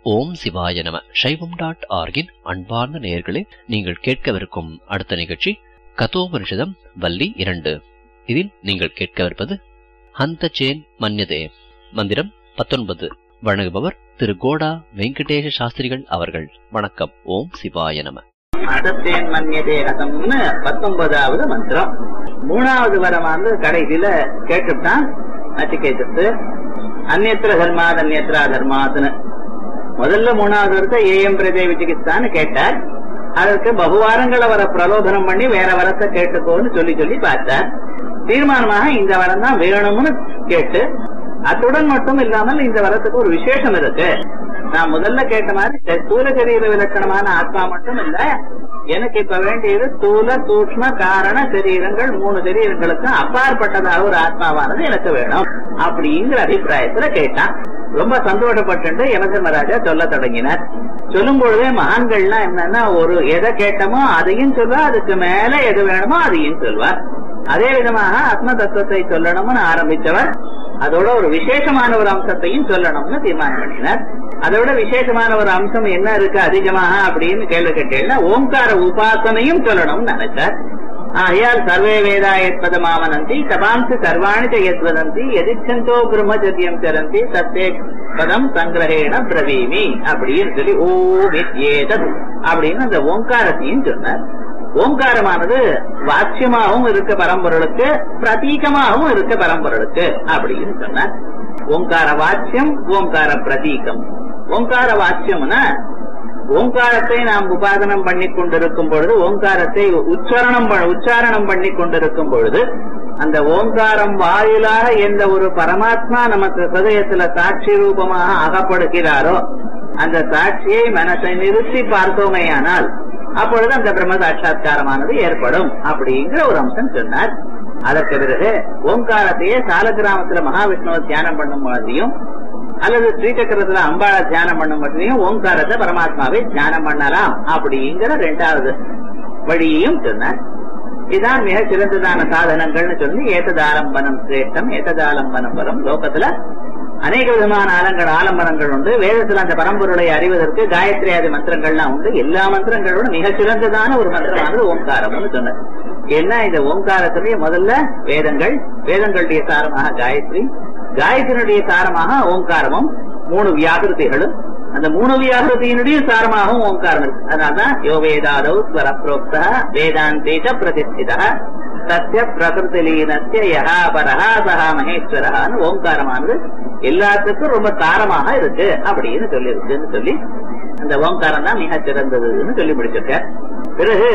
ஓம் சிவாய நம சைவம் டாட் ஆர்கின் அன்பார்ந்த நேயர்களே நீங்கள் கேட்கவிருக்கும் அடுத்த நிகழ்ச்சி கதோபனிஷதம் வள்ளி இரண்டு இதில் நீங்கள் கேட்கவிருப்பது ஹந்த சேன் மன்யதே மந்திரம் பத்தொன்பது வழங்குபவர் திரு கோடா வெங்கடேஷ சாஸ்திரிகள் அவர்கள் வணக்கம் ஓம் சிவாய நம அடத்தேன் மன்யதே ரதம்னு பத்தொன்பதாவது மந்திரம் மூணாவது வரமானது கடைசியில கேட்டுட்டான் நச்சிகேதத்து அந்நத்திர தர்மாத் அந்நத்திரா தர்மாத்னு முதல்ல மூணாவது வருத்த ஏஎம் பிரதே விசிகிஸ்தான்னு கேட்டார் அதற்கு பகுவாரங்களை வர பிரலோபனம் பண்ணி வேற வரத்தை கேட்டுக்கோன்னு சொல்லி சொல்லி பார்த்தார் தீர்மானமாக இந்த வரம் தான் வேணும்னு கேட்டு அத்துடன் மட்டும் இல்லாமல் இந்த வரத்துக்கு ஒரு விசேஷம் இருக்கு நான் முதல்ல கேட்ட மாதிரி ஸ்தூல சரீர விலக்கணமான ஆத்மா மட்டும் இல்ல எனக்கு இப்ப வேண்டியது ஸ்தூல சூக்ம காரண சரீரங்கள் மூணு சரீரங்களுக்கு அப்பாற்பட்டதாக ஒரு ஆத்மாவானது எனக்கு வேணும் அப்படிங்கிற அபிப்பிராயத்துல கேட்டான் ரொம்ப சந்தோஷப்பட்டு யமதர்மராஜா சொல்ல தொடங்கினார் சொல்லும் பொழுதே மகான்கள்லாம் என்னன்னா ஒரு எதை கேட்டமோ அதையும் சொல்லுவா அதுக்கு மேல எது வேணுமோ அதையும் சொல்வார் அதே விதமாக ஆத்ம தத்துவத்தை சொல்லணும்னு ஆரம்பித்தவர் அதோட ஒரு விசேஷமான ஒரு அம்சத்தையும் சொல்லணும்னு தீர்மானம் பண்ணினார் அதை விட விசேஷமான ஒரு அம்சம் என்ன இருக்கு அதிகமாக அப்படின்னு கேள்வி கேட்டீங்கன்னா ஓம்கார உபாசனையும் சொல்லணும்னு நினைச்சார் ஆகையால் சர்வே வேதா எத்பதமாவனந்தி தபாம்சு சர்வாணி எத்வதந்தி எதிர்ச்சந்தோ பிரம்மச்சரியம் சரந்தி சத்தே பதம் சங்கிரகேண பிரவீமி அப்படின்னு சொல்லி ஓம் ஏதது அப்படின்னு அந்த ஓங்காரத்தையும் சொன்னார் ஓங்காரமானது வாட்சியமாகவும் இருக்க பரம்பொருளுக்கு பிரதீகமாகவும் இருக்க பரம்பொருளுக்கு அப்படின்னு சொன்னார் ஓங்கார வாட்சியம் ஓங்கார பிரதீகம் ஓங்கார வாட்சியம்னா ஓங்காரத்தை நாம் உபாதனம் பண்ணி கொண்டிருக்கும் பொழுது ஓங்காரத்தை உச்சாரணம் உச்சாரணம் பண்ணி கொண்டிருக்கும் பொழுது அந்த ஓங்காரம் வாயிலாக எந்த ஒரு பரமாத்மா நமக்கு ஹதயத்துல சாட்சி ரூபமாக அகப்படுகிறாரோ அந்த சாட்சியை மனசை நிறுத்தி பார்த்தோமேயானால் அப்பொழுது அந்த பிரம்ம சாட்சா்காரமானது ஏற்படும் அப்படிங்கிற ஒரு அம்சம் சொன்னார் அதற்கு பிறகு ஓங்காரத்தையே சால கிராமத்துல மகாவிஷ்ணுவை தியானம் பண்ணும் மாதிரியும் அல்லது ஸ்ரீசக்கரத்துல அம்பாளை தியானம் பண்ணும் மாதிரியும் ஓங்காரத்தை பரமாத்மாவை தியானம் பண்ணலாம் அப்படிங்கிற ரெண்டாவது வழியையும் சொன்னார் இதுதான் மிக சிறந்ததான சாதனங்கள்னு சொல்லி ஏத்ததாலம்பனம் சிரேஷ்டம் ஏத்ததாலம்பனம் வரும் லோகத்துல அநேக விதமான ஆலங்கள் ஆலம்பரங்கள் உண்டு வேதத்துல அந்த பரம்பொருளை அறிவதற்கு காயத்ரி ஆதி மந்திரங்கள்லாம் உண்டு எல்லா மந்திரங்களோட மிக சிறந்ததான ஒரு மந்திரமானது ஓங்காரம்னு சொன்னார் ஏன்னா இந்த ஓங்காரத்திலேயே முதல்ல வேதங்கள் வேதங்களுடைய சாரமாக காயத்ரி காயத்ரியினுடைய சாரமாக ஓங்காரமும் மூணு வியாகிருதிகளும் அந்த மூணு வியாகிருதியினுடைய சாரமாகவும் ஓங்காரம் இருக்கு அதனால்தான் யோ வேதாதௌ ஸ்வர புரோக்த வேதாந்தேஷ பிரதிஷ்டிதா சத்திய பிரகிருதி லீனத்திய யகா பரஹா சஹா மகேஸ்வரஹான்னு ஓங்காரமானது எல்லாத்துக்கும் ரொம்ப தாரமாக இருக்கு அப்படின்னு சொல்லி இருக்குன்னு சொல்லி அந்த ஓங்காரம் தான் மிக சிறந்ததுன்னு சொல்லி முடிச்சிருக்க பிறகு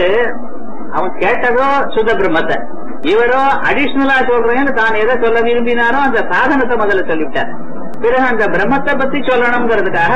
அவன் கேட்டதோ சுத பிரம்மத்தை இவரோ அடிஷனலா சொல்றேன்னு தான் எதை சொல்ல விரும்பினாரோ அந்த சாதனத்தை முதல்ல சொல்லிவிட்டார் பிறகு அந்த பிரம்மத்தை பத்தி சொல்லணுங்கிறதுக்காக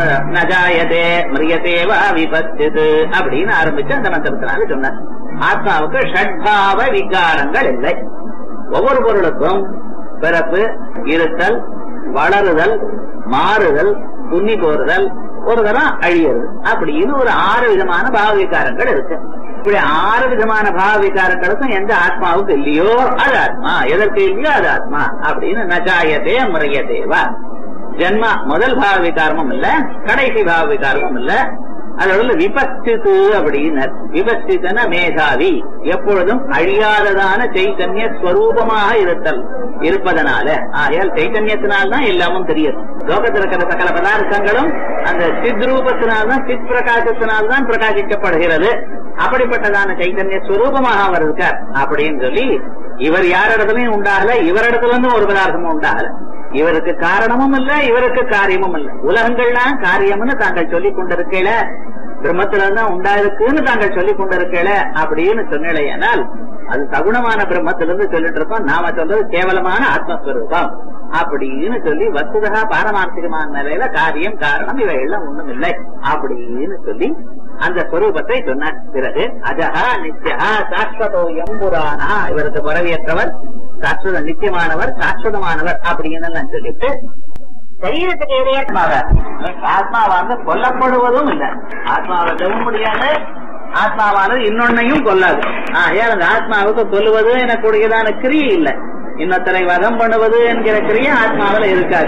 நஜாயதே மிரியதேவா விபத்து அப்படின்னு ஆரம்பிச்சு அந்த மந்திரத்தினால சொன்னார் ஆத்மாவுக்கு ஷட்பாவ விகாரங்கள் இல்லை ஒவ்வொரு பொருளுக்கும் பிறப்பு இருத்தல் வளருதல் மாறுதல் துண்ணி போறுதல் ஒரு தரம் அழியறது அப்படின்னு ஒரு ஆறு விதமான பாவ விகாரங்கள் இருக்கு இப்படி ஆறு விதமான பாவ விகாரங்களுக்கும் எந்த ஆத்மாவுக்கு இல்லையோ அது ஆத்மா எதற்கு இல்லையோ அது ஆத்மா அப்படின்னு நஜாயதே முறையதேவா ஜென்மா முதல் பாவ விகாரமும் இல்ல கடைசி பாவ விகாரமும் இல்ல அதோட விபஸ்தித்து அப்படின்னர் விபஸ்தித்தன மேதாவி எப்பொழுதும் அழியாததான சைத்தன்ய ஸ்வரூபமாக இருத்தல் இருப்பதனால ஆகையால் சைத்தன்யத்தினால்தான் எல்லாமும் தெரியுது லோகத்தில் இருக்கிற சகல பதார்த்தங்களும் அந்த சித் ரூபத்தினால்தான் சித் பிரகாசத்தினால்தான் பிரகாசிக்கப்படுகிறது அப்படிப்பட்டதான சைத்தன்ய ஸ்வரூபமாக அவர் இருக்கார் அப்படின்னு சொல்லி இவர் யாரிடத்துலயும் உண்டாகல இவரிடத்துல இருந்து ஒரு பதார்த்தமும் உண்டாகல இவருக்கு காரணமும் இல்ல இவருக்கு காரியமும் இல்ல உலகங்கள்லாம் காரியம்னு தாங்கள் சொல்லிக் கொண்டிருக்கல பிரம்மத்துல தான் உண்டாயிருக்குன்னு தாங்கள் சொல்லிக் கொண்டிருக்கல அப்படின்னு சொன்னேனால் அது சகுணமான பிரம்மத்திலிருந்து சொல்லிட்டு இருக்கோம் நாம சொல்றது கேவலமான ஆத்மஸ்வரூபம் அப்படின்னு சொல்லி வசுதகா பாரமார்த்திகமான நிலையில காரியம் காரணம் இவை எல்லாம் ஒண்ணும் இல்லை அப்படின்னு சொல்லி அந்த ஸ்வரூபத்தை சொன்னார் பிறகு அஜகா நித்யா சாஸ்வதோ எம்புரானா இவருக்கு புறவியற்றவர் சாஸ்வத நித்தியமானவர் சாஸ்வதமானவர் அப்படின்னு நான் சொல்லிட்டு சரீரத்துக்கு இடையாத்மாவ ஆத்மாவை வந்து கொல்லப்படுவதும் இல்லை ஆத்மாவை தவிர முடியாது ஆத்மாவானது இன்னொன்னையும் கொல்லாது ஆகையால் அந்த ஆத்மாவுக்கு கொல்லுவது எனக்கூடியதான கிரியை இல்லை இன்னொருத்தரை வதம் பண்ணுவது என்கிற கிரியை ஆத்மாவில் இருக்காது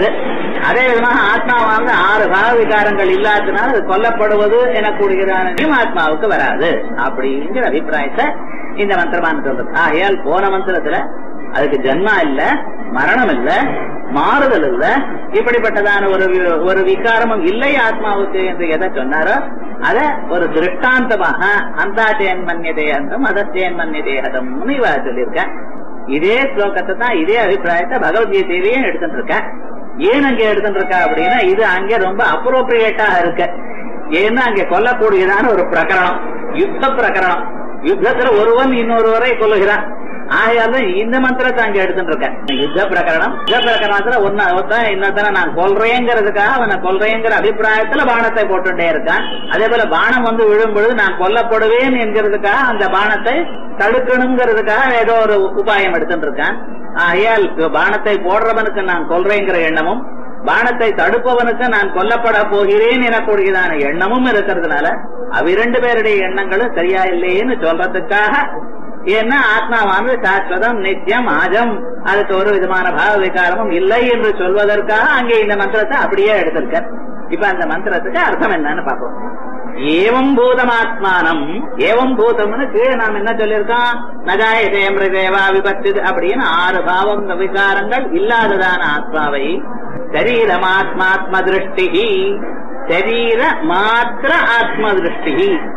அதே விதமாக ஆத்மாவானது ஆறு பாவ விகாரங்கள் இல்லாததுனால அது கொல்லப்படுவது எனக்கூடியதான ஆத்மாவுக்கு வராது அப்படிங்கிற அபிப்பிராயத்தை இந்த மந்திரமான சொல்றது ஆகையால் போன மந்திரத்துல அதுக்கு ஜன்மா இல்ல மரணம் இல்ல மாறுதல் இல்ல இப்படிப்பட்டதான ஒரு வி- ஒரு விகாரமும் இல்லை ஆத்மாவுக்கு என்று எதை சொன்னாரோ அத ஒரு திருஷ்டாந்தமாக அந்தாச்சேன் மன்யதேகம் அதத்தேன் மன்யதேகதம்னு இவ சொல்லியிருக்க இதே ஸ்லோகத்தை தான் இதே அபிப்பிராயத்தை பகவத்கீதையிலேயே எடுத்துட்டு இருக்க ஏன் அங்க எடுத்துட்டு இருக்கா அப்படின்னா இது அங்க ரொம்ப அப்ரோப்ரியேட்டா இருக்கு ஏன்னா அங்க கொல்லக்கூடியதான ஒரு பிரகரணம் யுத்த பிரகரணம் யுத்தத்துல ஒருவன் இன்னொருவரை கொல்லுகிறான் ஆகையால இந்த மந்திரத்தை அங்க எடுத்துட்டு இருக்கேன் யுத்த பிரகரணம் யுத்த பிரகரணத்துல ஒன்ன ஒருத்தன் இன்னொருத்தனை நான் கொல்றேங்கிறதுக்காக அவனை கொல்றேங்கிற அபிப்பிராயத்துல பானத்தை போட்டுட்டே இருக்கான் அதே போல பானம் வந்து விழும் பொழுது நான் கொல்லப்படுவேன் என்கிறதுக்காக அந்த பானத்தை தடுக்கணுங்கிறதுக்காக ஏதோ ஒரு உபாயம் எடுத்துட்டு இருக்கான் ஆகையால் பானத்தை போடுறவனுக்கு நான் கொல்றேங்கிற எண்ணமும் பானத்தை தடுப்பவனுக்கு நான் கொல்லப்பட போகிறேன் எனக்கூடியதான எண்ணமும் இருக்கிறதுனால அவ்விரண்டு பேருடைய எண்ணங்களும் சரியா இல்லையேன்னு சொல்றதுக்காக ஏன்னா ஆத்மாவானது சாஸ்வதம் நித்தியம் ஆஜம் அதுக்கு ஒரு விதமான பாவ விகாரமும் இல்லை என்று சொல்வதற்காக அங்கே இந்த மந்திரத்தை அப்படியே எடுத்திருக்க இப்ப அந்த மந்திரத்துக்கு அர்த்தம் என்னன்னு பார்ப்போம் ஏவம் பூதமாத்மானம் ஏவம் பூதம்னு கீழே நாம் என்ன சொல்லியிருக்கோம் நஜாயதே மிருதேவா விபத்து அப்படின்னு ஆறு பாவம் விகாரங்கள் இல்லாததான ஆத்மாவை சரீரமாத்மாத்ம திருஷ்டி சரீர மாத்திர ஆத்ம திருஷ்டி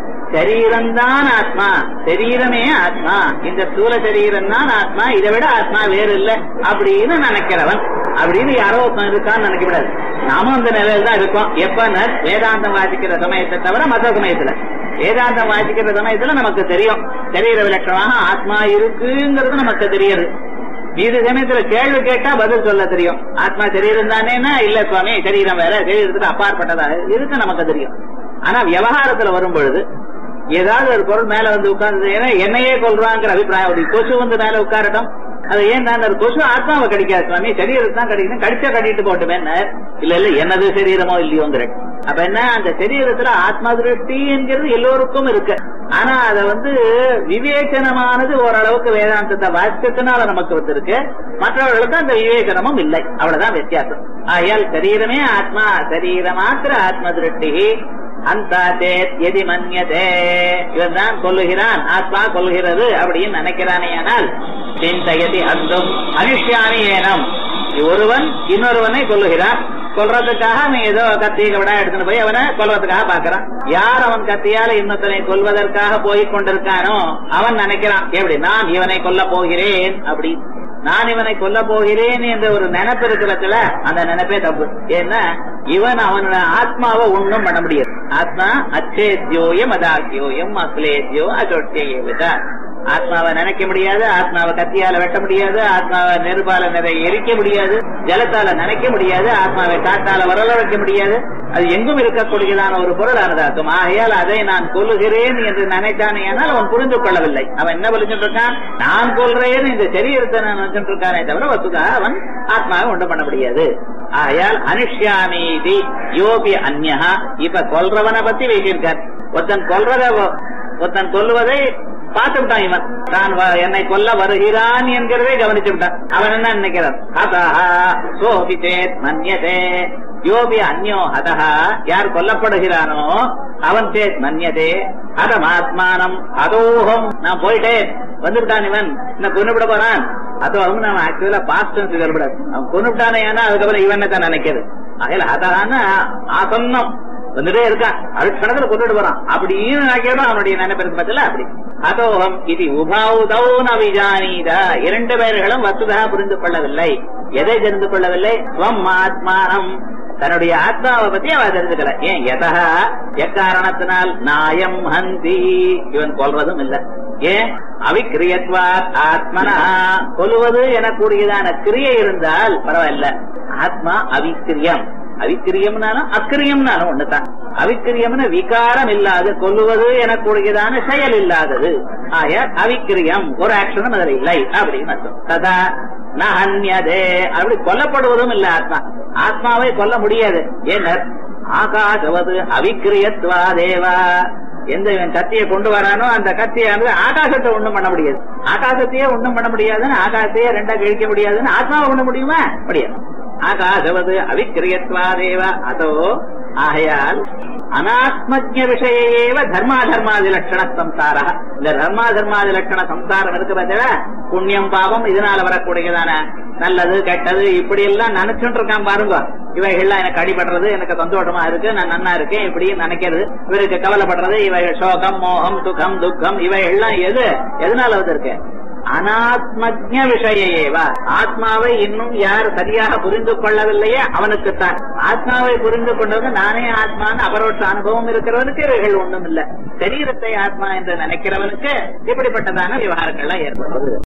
சரீரம்தான் ஆத்மா சரீரமே ஆத்மா இந்த ஸ்தூல சரீரம் தான் ஆத்மா இதை விட ஆத்மா வேறு இல்ல அப்படின்னு நினைக்கிறவன் அப்படின்னு யாரோ ஒருத்தன் இருக்கான்னு நினைக்க கூடாது நாமும் அந்த நிலையில தான் இருக்கோம் எப்ப வேதாந்தம் வாசிக்கிற சமயத்தை தவிர மற்ற சமயத்துல வேதாந்தம் வாசிக்கிற சமயத்துல நமக்கு தெரியும் சரீர விலட்சணமாக ஆத்மா இருக்குங்கிறது நமக்கு தெரியுது இது சமயத்துல கேள்வி கேட்டா பதில் சொல்ல தெரியும் ஆத்மா சரீரம் தானேன்னா இல்ல சுவாமி சரீரம் வேற சரீரத்துக்கு அப்பாற்பட்டதாக இருக்கு நமக்கு தெரியும் ஆனா விவகாரத்துல வரும் பொழுது ஏதாவது ஒரு பொருள் மேல வந்து உட்கார்ந்து ஏன்னா என்னையே கொள்றாங்கிற அபிப்பிராயம் ஒரு கொசு வந்து மேல உட்காரட்டும் அது ஏன் தான் அந்த கொசு ஆத்மாவை கடிக்காது சுவாமி சரீரத்தை தான் கடிக்கணும் கடிச்சா கட்டிட்டு போட்டுமே இல்ல இல்ல என்னது சரீரமோ இல்லையோங்கிற அப்ப என்ன அந்த சரீரத்துல ஆத்மா திருஷ்டி என்கிறது எல்லோருக்கும் இருக்கு ஆனா அத வந்து விவேச்சனமானது ஓரளவுக்கு வேதாந்தத்தை வாசிச்சதுனால நமக்கு வந்திருக்கு மற்றவர்களுக்கு அந்த விவேச்சனமும் இல்லை அவ்வளவுதான் வித்தியாசம் ஆகையால் சரீரமே ஆத்மா சரீர மாத்திர ஆத்ம திருஷ்டி அந்த எதி மன்யதே இவன் தான் கொல்லுகிறான் ஆத்மா கொல்லுகிறது அப்படின்னு நினைக்கிறானே ஆனால் சிந்தயதி அந்தும் அனுஷ்யாமி ஏனம் ஒருவன் இன்னொருவனை கொல்லுகிறான் கொல்றதுக்காக அவன் ஏதோ கத்தி விடா எடுத்துட்டு போய் அவனை கொல்வதற்காக பாக்குறான் யார் அவன் கத்தியால இன்னொருத்தனை கொல்வதற்காக போய் கொண்டிருக்கானோ அவன் நினைக்கிறான் எப்படி நான் இவனை கொல்ல போகிறேன் அப்படி நான் இவனை கொல்ல போகிறேன் என்ற ஒரு நினைப்பு இருக்கிறதுல அந்த நினைப்பே தப்பு ஏன்னா இவன் அவனோட ஆத்மாவை ஒண்ணும் பண்ண முடியாது ஆத்மா அச்சேத்யோயம் அதாக்கியோயம் அக்லேத்யோ அச்சோட்டியேவிதா ஆத்மாவை நினைக்க முடியாது ஆத்மாவை கத்தியால வெட்ட முடியாது ஆத்மாவை நெருப்பால நிறைய எரிக்க முடியாது ஜலத்தால நினைக்க முடியாது ஆத்மாவை காத்தால வரல வைக்க முடியாது அது எங்கும் இருக்கக்கூடியதான ஒரு பொருளானதாக்கும் ஆகையால் அதை நான் கொல்லுகிறேன் என்று நினைத்தானே ஆனால் அவன் புரிந்து கொள்ளவில்லை அவன் என்ன புரிஞ்சுட்டு இருக்கான் நான் கொல்றேன் இந்த சரீரத்தை நான் நினைச்சுட்டு இருக்கானே தவிர வசுதா அவன் ஆத்மாவை உண்டு பண்ண முடியாது ஆகையால் அனுஷ்யாமீதி யோபி அந்யஹா இப்ப கொல்றவனை பத்தி வைத்திருக்கார் ஒருத்தன் கொல்றத ஒருத்தன் கொல்லுவதை பார்த்து விட்டான் இவன் நான் வ- என்னை கொல்ல வருகிறான் என்கிறதை கவனிச்சு விட்டான் அவன் என்ன நினைக்கிறான் ஹதஹா சோபி சேத் மன்யதே யோபி அந்யோ ஹதஹா யார் கொல்லப்படுகிறானோ அவன் சேத் மன்யதே அதமாத்மானம் அதோகம் நான் போயிட்டேன் வந்து விட்டான் இவன் என்ன கொண்டு விட போறான் அதோகம் நம்ம ஆக்சுவலா பாஸ்ட் சொல்லக்கூடாது அவன் கொண்டு விட்டானே ஏன்னா அதுக்கப்புறம் இவன் தான் நினைக்கிறது அதில் அதனான ஆசன்னம் வந்துட்டே இருக்கான் அருட்சணத்துல கொண்டுட்டு போறான் அப்படின்னு நினைக்கிறோம் அவனுடைய நினைப்பிற்கு பத்தில அப்படி அதோகம் இது உபாவுதௌ நவிஜானீதா இரண்டு பேர்களும் வசுதா புரிந்து கொள்ளவில்லை எதை தெரிந்து கொள்ளவில்லை ஸ்வம் ஆத்மானம் தன்னுடைய ஆத்மாவை பத்தி அவ தெரிஞ்சுக்கல ஏன் எதா எக்காரணத்தினால் நாயம் ஹந்தி இவன் கொல்வதும் இல்ல ஏன் அவிக்கிரியத்வாத் ஆத்மனா கொல்வது எனக்கூடியதான கிரியை இருந்தால் பரவாயில்ல ஆத்மா அவிக்கிரியம் அவிக்கிரியம்னாலும் அக்கிரியம்னாலும் ஒண்ணுதான் அவிக்கிரியம்னு விகாரம் இல்லாது கொல்லுவது எனக்கூடியதான செயல் இல்லாதது ஆய அவிக்கிரியம் ஒரு ஆக்ஷனும் அதில் இல்லை அப்படின்னு அர்த்தம் ததா நஹன்யதே அப்படி கொல்லப்படுவதும் இல்ல ஆத்மா ஆத்மாவை கொல்ல முடியாது ஏன்னர் ஆகாசவது அவிக்கிரியத்வா தேவா எந்த இவன் கத்தியை கொண்டு வரானோ அந்த கத்தியானது ஆகாசத்தை ஒண்ணும் பண்ண முடியாது ஆகாசத்தையே ஒண்ணும் பண்ண முடியாதுன்னு ஆகாசத்தையே ரெண்டா கழிக்க முடியாதுன்னு ஆத்மாவை பண்ண முடியுமா முடியாது ஆகாசவது அவிக்கிரியத்வாதேவ அதோ ஆகையால் அனாத்மஜ விஷயேவ தர்மாதர்மாதி லட்சண சம்சார இந்த தர்மாதர்மாதி லட்சண சம்சாரம் இருக்கு பார்த்தா புண்ணியம் பாவம் இதனால வரக்கூடியதான நல்லது கெட்டது இப்படி எல்லாம் நினைச்சுட்டு இருக்கான் பாருங்க இவைகள்லாம் எனக்கு அடிபடுறது எனக்கு சந்தோஷமா இருக்கு நான் நன்னா இருக்கேன் இப்படி நினைக்கிறது இவருக்கு கவலைப்படுறது இவைகள் சோகம் மோகம் சுகம் துக்கம் இவைகள்லாம் எது எதனால வந்திருக்கு அனாத்மஜ விஷயேவா ஆத்மாவை இன்னும் யார் சரியாக புரிந்து கொள்ளவில்லையே அவனுக்குத்தான் ஆத்மாவை புரிந்து கொண்டது நானே ஆத்மான்னு அபரோட்ச அனுபவம் இருக்கிறவனுக்கு இவைகள் ஒண்ணும் இல்ல சரீரத்தை ஆத்மா என்று நினைக்கிறவனுக்கு இப்படிப்பட்டதான விவகாரங்கள்லாம் ஏற்படுவது